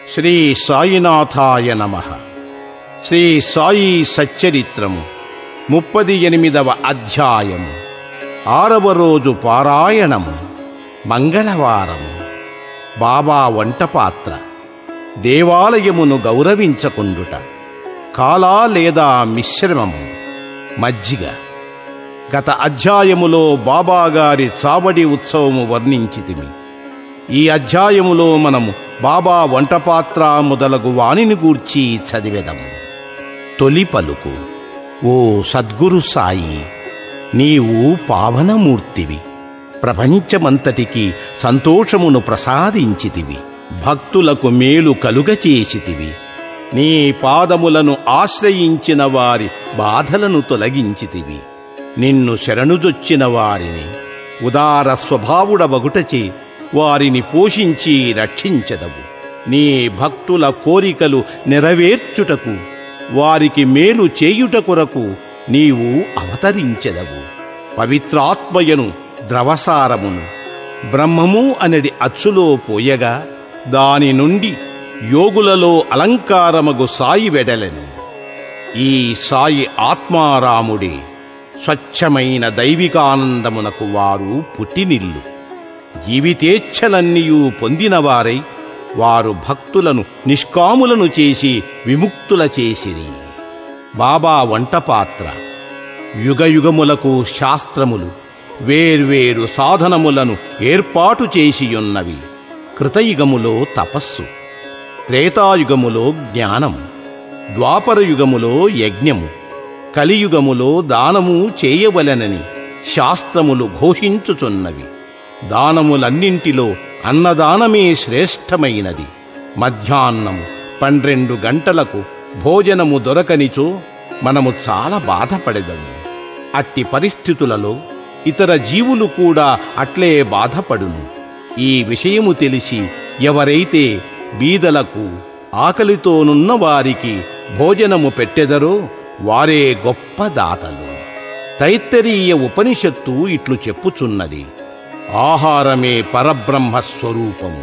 శ్రీ సాయినాథాయ నమ శ్రీ సాయి సచ్చరిత్రము ముప్పది ఎనిమిదవ అధ్యాయము ఆరవ రోజు పారాయణము మంగళవారము బాబా వంటపాత్ర దేవాలయమును గౌరవించకుండుట కాలా లేదా మిశ్రమము మజ్జిగ గత అధ్యాయములో బాబాగారి చావడి ఉత్సవము వర్ణించితిమి ఈ అధ్యాయములో మనము బాబా వంటపాత్ర మొదలగు వాణిని గూర్చి చదివెదము తొలి పలుకు ఓ సద్గురు సాయి నీవు పావనమూర్తివి ప్రపంచమంతటికి సంతోషమును ప్రసాదించితివి భక్తులకు మేలు కలుగచేసితివి నీ పాదములను ఆశ్రయించిన వారి బాధలను తొలగించితివి నిన్ను శరణుజొచ్చిన వారిని ఉదార స్వభావుడవగుటచే వారిని పోషించి రక్షించదవు నీ భక్తుల కోరికలు నెరవేర్చుటకు వారికి మేలు చేయుట కొరకు నీవు అవతరించెదవు పవిత్రాత్మయను ద్రవసారమును బ్రహ్మము అనడి అచ్చులో పోయగా దాని నుండి యోగులలో అలంకారమగు సాయి వెడలెను ఈ సాయి ఆత్మారాముడే స్వచ్ఛమైన దైవికానందమునకు వారు పుట్టినిల్లు జీవితేచ్ఛలన్నీయూ పొందినవారై వారు భక్తులను నిష్కాములను చేసి విముక్తుల చేసిరి బాబా వంటపాత్ర యుగయుగములకు శాస్త్రములు వేర్వేరు సాధనములను ఏర్పాటు చేసియున్నవి కృతయుగములో తపస్సు త్రేతాయుగములో జ్ఞానము ద్వాపరయుగములో యజ్ఞము కలియుగములో దానము చేయవలెనని శాస్త్రములు ఘోషించుచున్నవి దానములన్నింటిలో అన్నదానమే శ్రేష్టమైనది మధ్యాహ్నం పన్నెండు గంటలకు భోజనము దొరకనిచో మనము చాలా బాధపడెదము అట్టి పరిస్థితులలో ఇతర జీవులు కూడా అట్లే బాధపడును ఈ విషయము తెలిసి ఎవరైతే బీదలకు ఆకలితోనున్న వారికి భోజనము పెట్టెదరో వారే గొప్ప దాతలు తైత్తరీయ ఉపనిషత్తు ఇట్లు చెప్పుచున్నది ఆహారమే పరబ్రహ్మ స్వరూపము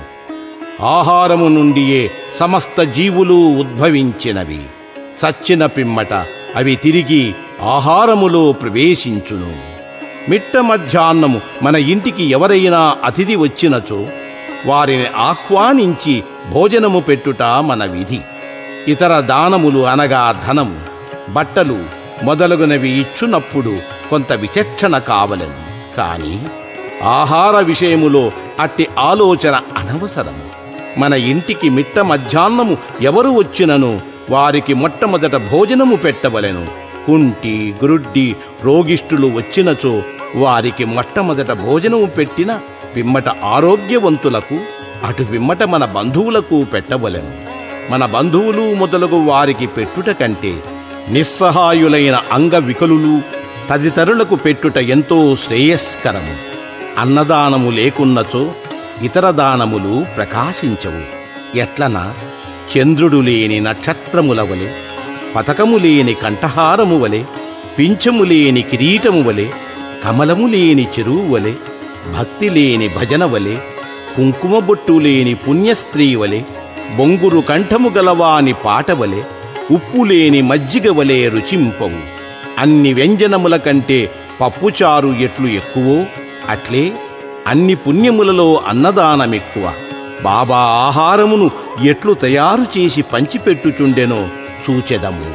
ఆహారము నుండియే సమస్త జీవులు ఉద్భవించినవి చచ్చిన పిమ్మట అవి తిరిగి ఆహారములో ప్రవేశించును మిట్ట మధ్యాహ్నము మన ఇంటికి ఎవరైనా అతిథి వచ్చినచో వారిని ఆహ్వానించి భోజనము పెట్టుట మన విధి ఇతర దానములు అనగా ధనము బట్టలు మొదలగునవి ఇచ్చునప్పుడు కొంత విచక్షణ కావలను కాని ఆహార విషయములో అట్టి ఆలోచన అనవసరము మన ఇంటికి మిట్ట మధ్యాహ్నము ఎవరు వచ్చినను వారికి మొట్టమొదట భోజనము పెట్టవలెను కుంటి గ్రుడ్డి రోగిష్ఠులు వచ్చినచో వారికి మొట్టమొదట భోజనము పెట్టిన పిమ్మట ఆరోగ్యవంతులకు అటు పిమ్మట మన బంధువులకు పెట్టవలెను మన బంధువులు మొదలగు వారికి పెట్టుట కంటే నిస్సహాయులైన అంగవికలులు తదితరులకు పెట్టుట ఎంతో శ్రేయస్కరము అన్నదానము లేకున్నచో ఇతర దానములు ప్రకాశించవు ఎట్లనా చంద్రుడు లేని నక్షత్రముల వలె పతకము లేని కంఠహారము వలె పింఛము లేని కిరీటము వలె కమలము లేని చెరువు వలె భక్తి లేని భజన వలె కుంకుమ బొట్టు లేని పుణ్యస్త్రీ వలె బొంగురు కంఠము గలవాని పాట వలె ఉప్పు లేని మజ్జిగ వలె రుచింపవు అన్ని వ్యంజనముల కంటే పప్పుచారు ఎట్లు ఎక్కువో అట్లే అన్ని పుణ్యములలో అన్నదానమెక్కువ బాబా ఆహారమును ఎట్లు తయారు చేసి పంచిపెట్టుచుండెనో చూచెదము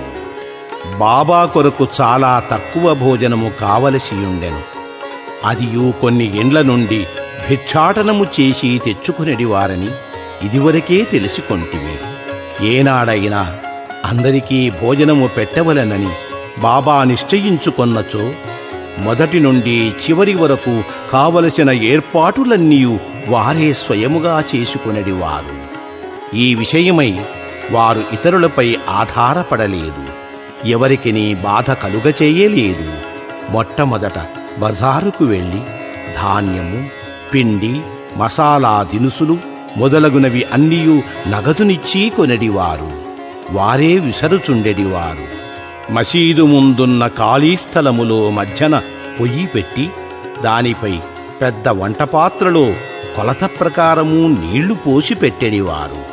బాబా కొరకు చాలా తక్కువ భోజనము కావలసియుండెను అదియు కొన్ని ఇండ్ల నుండి భిక్షాటనము చేసి తెచ్చుకునేడివారని ఇదివరకే తెలుసుకొంటివి ఏనాడైనా అందరికీ భోజనము పెట్టవలెనని బాబా నిశ్చయించుకొన్నచో మొదటి నుండి చివరి వరకు కావలసిన ఏర్పాటులన్నీ వారే స్వయముగా చేసుకునేది వారు ఈ విషయమై వారు ఇతరులపై ఆధారపడలేదు ఎవరికి నీ బాధ కలుగచేయలేదు మొట్టమొదట బజారుకు వెళ్ళి ధాన్యము పిండి మసాలా దినుసులు మొదలగునవి అన్నీయు నగదునిచ్చి కొనడివారు వారే విసరుచుండెడివారు మసీదు ముందున్న ఖాళీ స్థలములో మధ్యన పొయ్యి పెట్టి దానిపై పెద్ద వంటపాత్రలో కొలత ప్రకారము నీళ్లు పోసి పెట్టెడివారు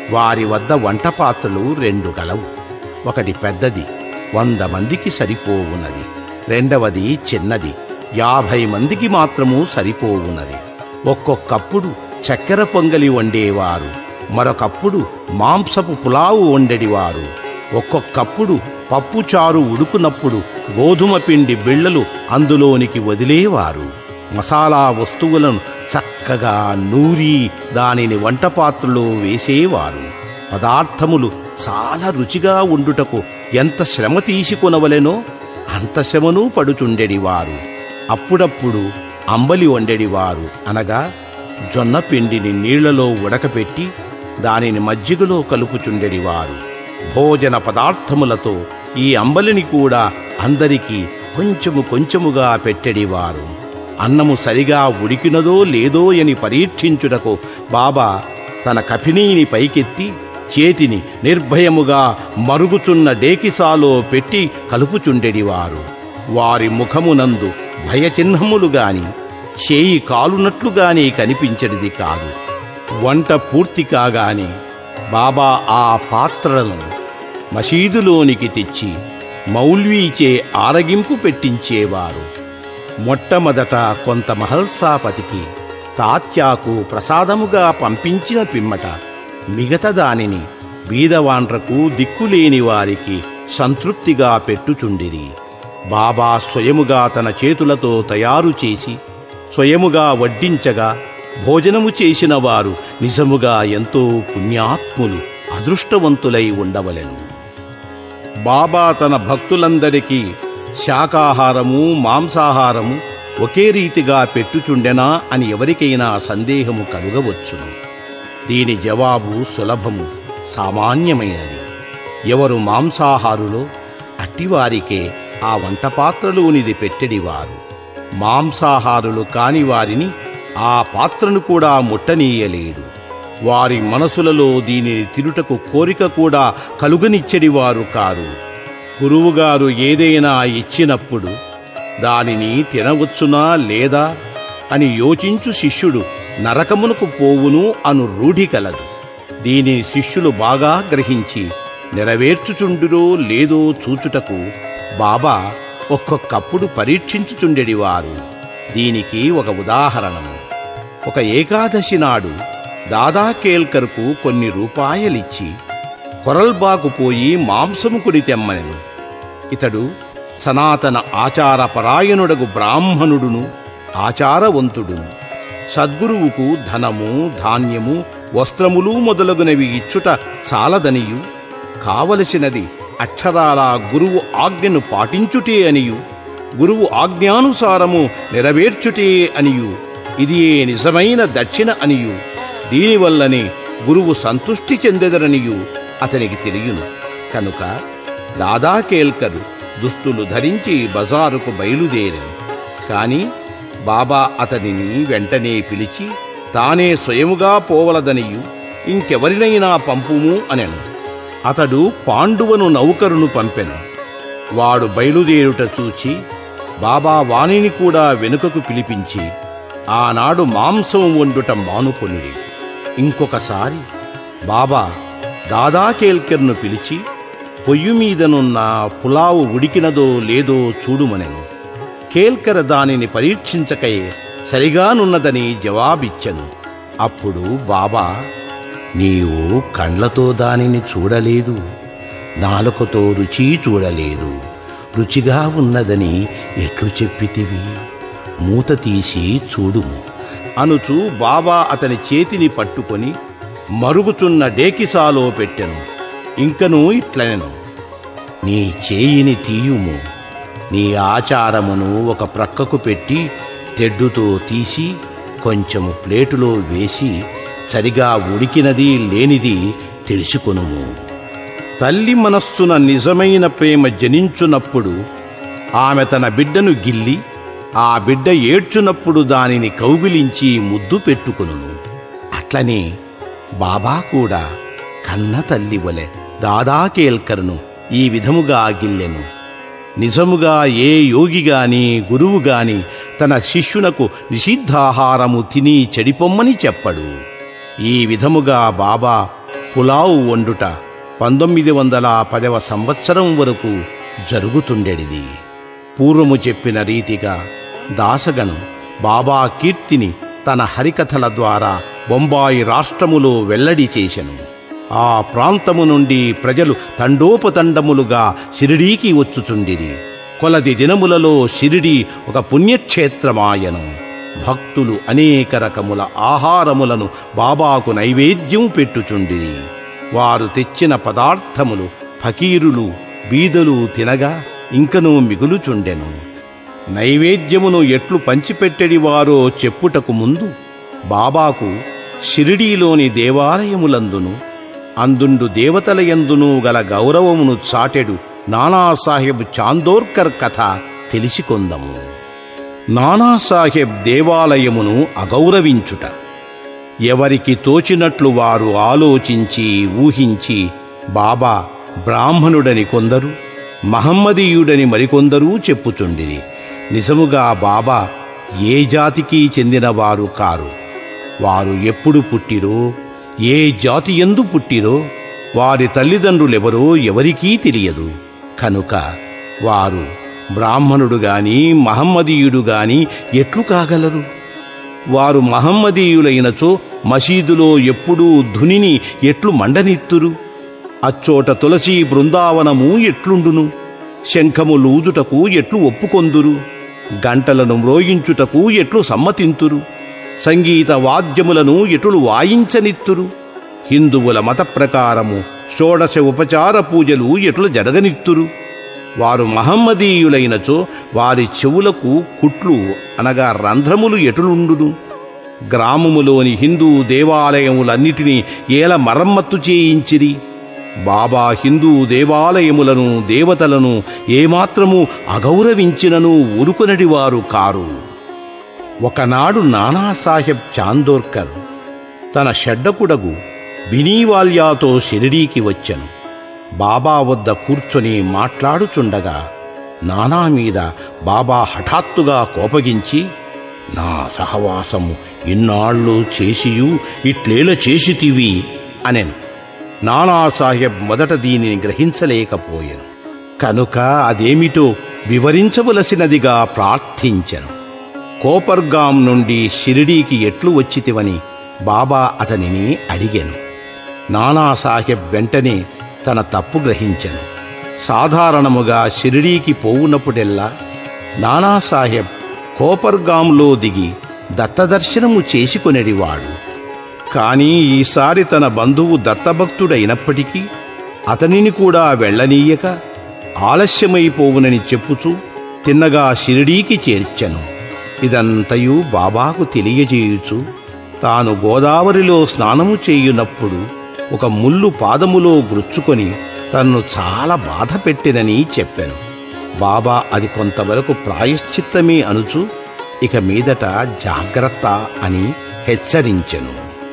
వారి వద్ద వంట పాత్రలు రెండు గలవు ఒకటి పెద్దది వంద మందికి సరిపోవున్నది రెండవది చిన్నది యాభై మందికి మాత్రము సరిపోవున్నది ఒక్కొక్కప్పుడు చక్కెర పొంగలి వండేవారు మరొకప్పుడు మాంసపు పులావు వండెడివారు ఒక్కొక్కప్పుడు పప్పుచారు ఉడుకునప్పుడు గోధుమ పిండి బిళ్ళలు అందులోనికి వదిలేవారు మసాలా వస్తువులను చక్కగా నూరి దానిని వంట పాత్రలో వేసేవారు పదార్థములు చాలా రుచిగా ఉండుటకు ఎంత శ్రమ తీసుకొనవలెనో అంత శ్రమను పడుచుండెడివారు అప్పుడప్పుడు అంబలి వండెడివారు అనగా జొన్న పిండిని నీళ్లలో ఉడకపెట్టి దానిని మజ్జిగలో కలుపుచుండెడివారు భోజన పదార్థములతో ఈ అంబలిని కూడా అందరికీ కొంచెము కొంచెముగా పెట్టెడివారు అన్నము సరిగా ఉడికినదో లేదో అని పరీక్షించుటకు బాబా తన కఫినీని పైకెత్తి చేతిని నిర్భయముగా మరుగుచున్న డేకిసాలో పెట్టి కలుపుచుండెడివారు వారి ముఖమునందు భయచిహ్నములు గాని చేయి కాలునట్లుగానే కనిపించడిది కాదు వంట పూర్తి కాగానే బాబా ఆ పాత్రలను మసీదులోనికి తెచ్చి మౌల్వీచే ఆరగింపు పెట్టించేవారు మొట్టమొదట కొంత మహల్సాపతికి తాత్యాకు ప్రసాదముగా పంపించిన పిమ్మట మిగతా దానిని బీదవాండ్రకు దిక్కులేని వారికి సంతృప్తిగా పెట్టుచుండిరి బాబా స్వయముగా తన చేతులతో తయారు చేసి స్వయముగా వడ్డించగా భోజనము చేసిన వారు నిజముగా ఎంతో పుణ్యాత్ములు అదృష్టవంతులై ఉండవలెను బాబా తన భక్తులందరికీ శాకాహారము మాంసాహారము ఒకే రీతిగా పెట్టుచుండెనా అని ఎవరికైనా సందేహము కలుగవచ్చును దీని జవాబు సులభము సామాన్యమైనది ఎవరు మాంసాహారులో అట్టివారికే ఆ వంట పాత్రలోనిది పెట్టెడివారు మాంసాహారులు కాని వారిని ఆ పాత్రను కూడా ముట్టనీయలేదు వారి మనసులలో దీనిని తిరుటకు కోరిక కూడా కలుగనిచ్చడివారు కారు గురువుగారు ఏదైనా ఇచ్చినప్పుడు దానిని తినవచ్చునా లేదా అని యోచించు శిష్యుడు నరకమునకు పోవును అను రూఢి కలదు దీనిని శిష్యులు బాగా గ్రహించి నెరవేర్చుచుండురో లేదో చూచుటకు బాబా ఒక్కొక్కప్పుడు పరీక్షించుచుండెడివారు దీనికి ఒక ఉదాహరణము ఒక ఏకాదశి నాడు దాదా కేల్కర్కు కొన్ని రూపాయలిచ్చి కొరల్బాకు పోయి మాంసము కొని తెమ్మనెను ఇతడు సనాతన ఆచారపరాయణుడగు బ్రాహ్మణుడును ఆచారవంతుడును సద్గురువుకు ధనము ధాన్యము వస్త్రములు మొదలగునవి ఇచ్చుట చాలదనియు కావలసినది అక్షరాల గురువు ఆజ్ఞను పాటించుటే అనియు గురువు ఆజ్ఞానుసారము నెరవేర్చుటే అనియు ఇదియే నిజమైన దక్షిణ అనియు దీనివల్లనే గురువు సంతుష్టి చెందెదరనియు అతనికి తెలియను కనుక దాదా కేల్కరు దుస్తులు ధరించి బజారుకు బయలుదేరాను కాని బాబా అతనిని వెంటనే పిలిచి తానే స్వయముగా పోవలదనియు ఇంకెవరినైనా పంపుము అనెను అతడు పాండువను నౌకరును పంపెను వాడు బయలుదేరుట చూచి బాబా వాణిని కూడా వెనుకకు పిలిపించి ఆనాడు మాంసం వండుట మానుకొనిరి ఇంకొకసారి బాబా దాదా కేల్కర్ను పిలిచి పొయ్యి మీదనున్న పులావు ఉడికినదో లేదో చూడుమనెను కేల్కర దానిని పరీక్షించకై సరిగానున్నదని జవాబిచ్చెను అప్పుడు బాబా నీవు కండ్లతో దానిని చూడలేదు నాలుకతో రుచి చూడలేదు రుచిగా ఉన్నదని ఎట్లు చెప్పితివి మూత తీసి చూడుము అనుచు బాబా అతని చేతిని పట్టుకొని మరుగుచున్న డేకిసాలో పెట్టెను ఇంకను ఇట్లనెను నీ చేయిని తీయుము నీ ఆచారమును ఒక ప్రక్కకు పెట్టి తెడ్డుతో తీసి కొంచెము ప్లేటులో వేసి సరిగా ఉడికినది లేనిది తెలుసుకొనుము తల్లి మనస్సున నిజమైన ప్రేమ జనించునప్పుడు ఆమె తన బిడ్డను గిల్లి ఆ బిడ్డ ఏడ్చునప్పుడు దానిని కౌగిలించి ముద్దు పెట్టుకొనును అట్లనే బాబా కూడా కన్న తల్లి వలె దాదా కేల్కర్ను ఈ విధముగా గిల్లెను నిజముగా ఏ యోగి గాని గురువు గాని తన శిష్యునకు నిషిద్ధాహారము తిని చెడిపొమ్మని చెప్పడు ఈ విధముగా బాబా పులావు వండుట పంతొమ్మిది వందల పదవ సంవత్సరం వరకు జరుగుతుండెడిది పూర్వము చెప్పిన రీతిగా దాసగణం బాబా కీర్తిని తన హరికథల ద్వారా బొంబాయి రాష్ట్రములో వెల్లడి చేసెను ఆ ప్రాంతము నుండి ప్రజలు తండోపతండములుగా షిరిడీకి వచ్చుచుండిరి కొలది దినములలో షిరిడి ఒక పుణ్యక్షేత్రమాయను భక్తులు అనేక రకముల ఆహారములను బాబాకు నైవేద్యం పెట్టుచుండిరి వారు తెచ్చిన పదార్థములు ఫకీరులు బీదలు తినగా ఇంకనూ మిగులుచుండెను నైవేద్యమును ఎట్లు పంచిపెట్టెడివారో చెప్పుటకు ముందు బాబాకు షిరిడీలోని దేవాలయములందును అందుండు దేవతలయందును గల గౌరవమును చాటెడు నానాసాహెబ్ చాందోర్కర్ కథ తెలిసికొందము నానాసాహెబ్ దేవాలయమును అగౌరవించుట ఎవరికి తోచినట్లు వారు ఆలోచించి ఊహించి బాబా బ్రాహ్మణుడని కొందరు మహమ్మదీయుడని మరికొందరూ చెప్పుచుండిరి నిజముగా బాబా ఏ జాతికి చెందినవారు కారు వారు ఎప్పుడు పుట్టిరో ఏ జాతి ఎందు పుట్టిరో వారి తల్లిదండ్రులెవరో ఎవరికీ తెలియదు కనుక వారు బ్రాహ్మణుడు గాని మహమ్మదీయుడు గాని ఎట్లు కాగలరు వారు మహమ్మదీయులైనచో మసీదులో ఎప్పుడూ ధునిని ఎట్లు మండనిత్తురు అచ్చోట తులసీ బృందావనము ఎట్లుండును శంఖము లూదుటకు ఎట్లు ఒప్పుకొందురు గంటలను మ్రోయించుటకు ఎట్లు సమ్మతింతురు సంగీత వాద్యములను ఎట్లు వాయించనిత్తురు హిందువుల మత ప్రకారము షోడశ ఉపచార పూజలు ఎట్లు జరగనిత్తురు వారు మహమ్మదీయులైనచో వారి చెవులకు కుట్లు అనగా రంధ్రములు ఎటులుండును గ్రామములోని హిందూ దేవాలయములన్నిటినీ ఏల మరమ్మత్తు చేయించిరి బాబా హిందూ దేవాలయములను దేవతలను ఏమాత్రము అగౌరవించినను ఊరుకునడివారు కారు ఒకనాడు నానాసాహెబ్ చాందోర్కర్ తన షడ్డకుడగు బినీవాల్యాతో షిరిడీకి వచ్చెను బాబా వద్ద కూర్చొని మాట్లాడుచుండగా నానా మీద బాబా హఠాత్తుగా కోపగించి నా సహవాసము ఇన్నాళ్ళు చేసియు ఇట్లేల చేసితివి అనెను నానాసాహెబ్ మొదట దీనిని గ్రహించలేకపోయెను కనుక అదేమిటో వివరించవలసినదిగా ప్రార్థించెను కోపర్గాం నుండి షిరిడీకి ఎట్లు వచ్చితివని బాబా అతనిని అడిగాను నానాసాహెబ్ వెంటనే తన తప్పు గ్రహించెను సాధారణముగా షిరిడీకి పోవునప్పుడెల్లా నానాసాహెబ్ కోపర్గాంలో దిగి దత్తదర్శనము చేసుకొనేడివాడు కాని ఈసారి తన బంధువు దత్తభక్తుడైనప్పటికీ అతనిని కూడా వెళ్ళనీయక ఆలస్యమైపోవునని చెప్పుచూ తిన్నగా షిరిడీకి చేర్చెను ఇదంతయు బాబాకు తెలియజేయుచు తాను గోదావరిలో స్నానము చేయునప్పుడు ఒక ముల్లు పాదములో గుచ్చుకొని తన్ను చాలా బాధ పెట్టినని చెప్పాను బాబా అది కొంతవరకు ప్రాయశ్చిత్తమే అనుచు ఇక మీదట జాగ్రత్త అని హెచ్చరించెను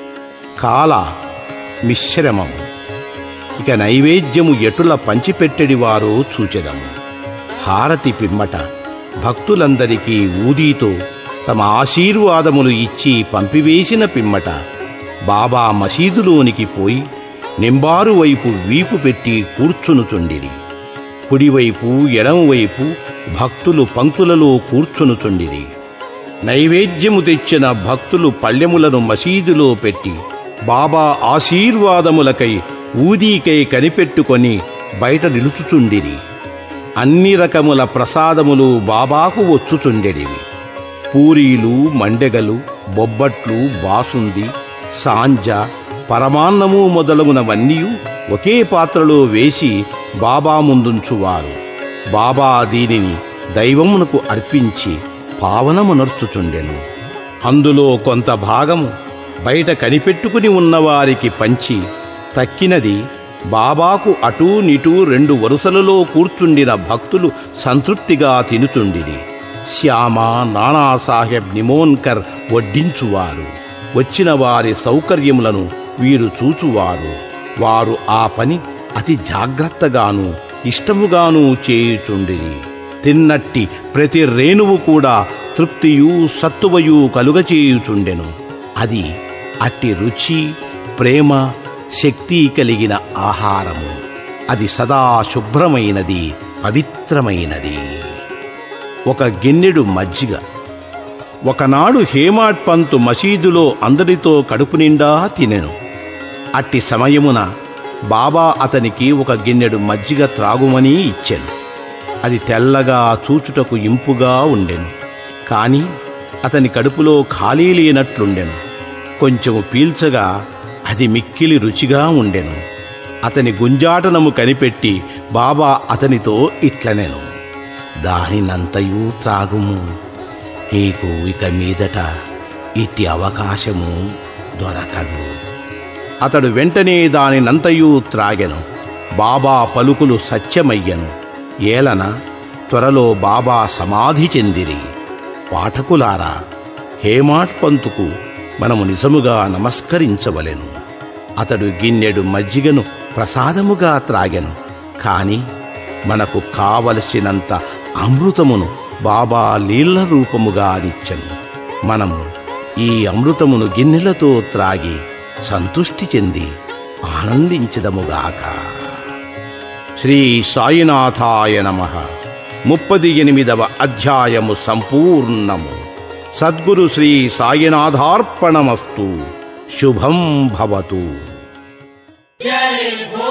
కాల మిశ్రమము ఇక నైవేద్యము ఎటుల పంచిపెట్టెడివారో చూచెదము హారతి పిమ్మట భక్తులందరికీ ఊదీతో తమ ఆశీర్వాదములు ఇచ్చి పంపివేసిన పిమ్మట బాబా మసీదులోనికి పోయి నింబారు వైపు వీపు పెట్టి కూర్చునుచుండిరి కుడివైపు ఎడమవైపు భక్తులు పంక్తులలో కూర్చునుచుండిరి నైవేద్యము తెచ్చిన భక్తులు పళ్ళెములను మసీదులో పెట్టి బాబా ఆశీర్వాదములకై ఊదీకై కనిపెట్టుకొని బయట నిలుచుచుండిరి అన్ని రకముల ప్రసాదములు బాబాకు వచ్చుచుండెడివి పూరీలు మండెగలు బొబ్బట్లు బాసుంది సాంజ పరమాన్నము మొదలగునవన్నీ ఒకే పాత్రలో వేసి బాబా ముందుంచువారు బాబా దీనిని దైవమునకు అర్పించి పావనమునర్చుచుండెను అందులో కొంత భాగము బయట కనిపెట్టుకుని ఉన్నవారికి పంచి తక్కినది బాబాకు అటూ నిటూ రెండు వరుసలలో కూర్చుండిన భక్తులు సంతృప్తిగా తినుచుండిరి శ్యామ నానాసాహెబ్ నిమోన్కర్ వడ్డించువారు వచ్చిన వారి సౌకర్యములను వీరు చూచువారు వారు ఆ పని అతి జాగ్రత్తగాను ఇష్టముగాను చేయుచుండిరి తిన్నట్టి ప్రతి రేణువు కూడా తృప్తియు సత్తువయు కలుగచేయుచుండెను అది అట్టి రుచి ప్రేమ శక్తి కలిగిన ఆహారము అది సదా శుభ్రమైనది పవిత్రమైనది ఒక గిన్నెడు మజ్జిగ ఒకనాడు హేమాడ్ పంతు మసీదులో అందరితో కడుపు నిండా తినెను అట్టి సమయమున బాబా అతనికి ఒక గిన్నెడు మజ్జిగ త్రాగుమని ఇచ్చెను అది తెల్లగా చూచుటకు ఇంపుగా ఉండెను కాని అతని కడుపులో ఖాళీ లేనట్లుండెను కొంచెము పీల్చగా అది మిక్కిలి రుచిగా ఉండెను అతని గుంజాటనము కనిపెట్టి బాబా అతనితో ఇట్లనెను దానినంతయూ త్రాగుము నీకు ఇక మీదట ఇట్టి అవకాశము దొరకదు అతడు వెంటనే దానినంతయూ త్రాగెను బాబా పలుకులు సత్యమయ్యను ఏలన త్వరలో బాబా సమాధి చెందిరి పాఠకులారా హేమాట్ పంతుకు మనము నిజముగా నమస్కరించవలెను అతడు గిన్నెడు మజ్జిగను ప్రసాదముగా త్రాగెను కాని మనకు కావలసినంత అమృతమును బాబా నీళ్ల రూపముగా నిచ్చెను మనము ఈ అమృతమును గిన్నెలతో త్రాగి సంతుష్టి చెంది ఆనందించదముగాక శ్రీ సాయినాథాయ నమ ముప్పది ఎనిమిదవ అధ్యాయము సంపూర్ణము సద్గురు శ్రీ సాయినాథార్పణమస్తు శుభం భవతు జై భో